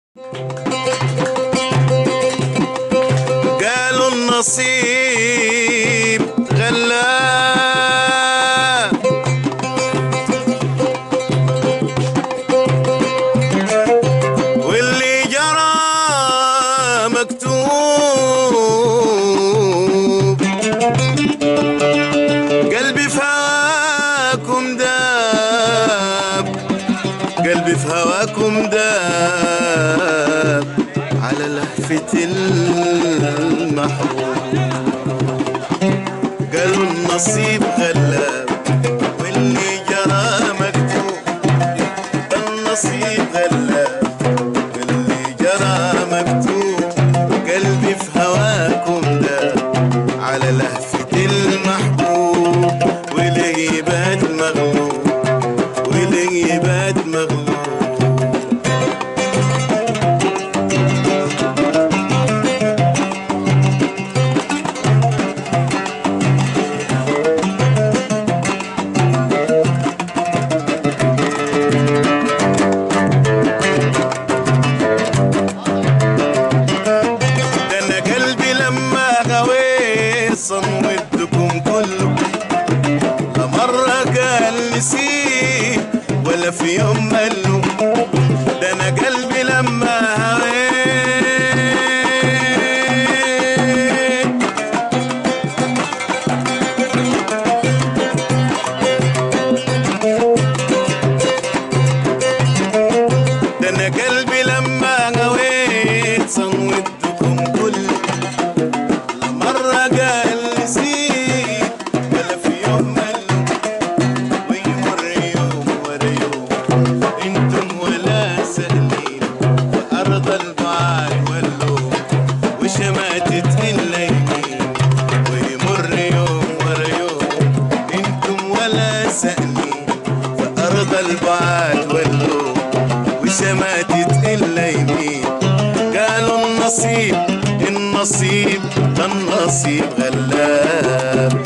قالوا النصيب غلاب واللي جرى مكتوب قلبي في هواكم داب قلبي في هواكم داب على لهفة المحبوب قالوا النصيب غلاب واللي جرى مكتوب النصيب غلاب واللي جرى مكتوب قلبي في هواكم داب على لهفة المحبوب والغيبات مغلوب والغيبات مغلوب ده انا قلبي لما غويت صمودكم كله لا مرة قال نسيت ولا في يوم قاله ده انا قلبي لما هويت ده انا قلبي لما غويت صمودكم كله لا مرة قال نسيت ولا في يوم قاله ويمر يوم ورا يوم انتم ولا سهلين وارض البعاد واللوم وشماتت الا يمين ويمر يوم ورا يوم انتم ولا سهلين وارض البعاد واللوم وشماتت الا يمين قالوا النصيب النصيب النصيب غلاب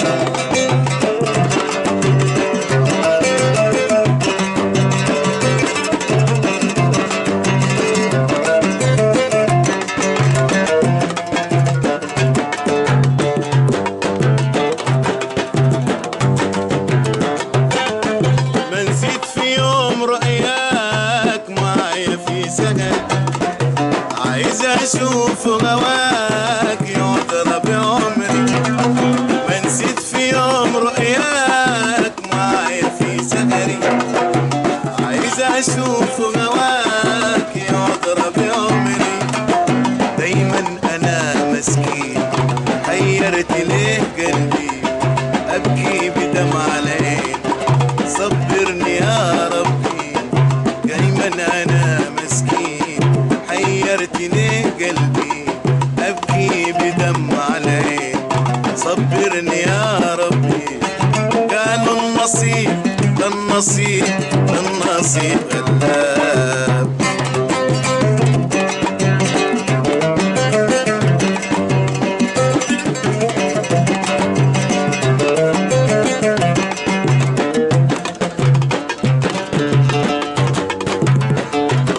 ما نسيت في يوم رؤياك معايا في سهر عايز اشوف غواك يعترى بعمري ما نسيت في يوم رؤياك معايا في سهري عايز اشوف غواك يعترى بعمري دايما انا مسكين حيرت ليه قلبي ابكي بدمع العين صبرني يا ربي دايما انا مسكين حيرتني قلبي ابكي بدمع العين صبرني يا ربي قالوا النصيب ده النصيب ده النصيب غلاب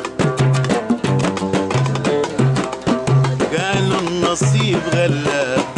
قالوا النصيب غلاب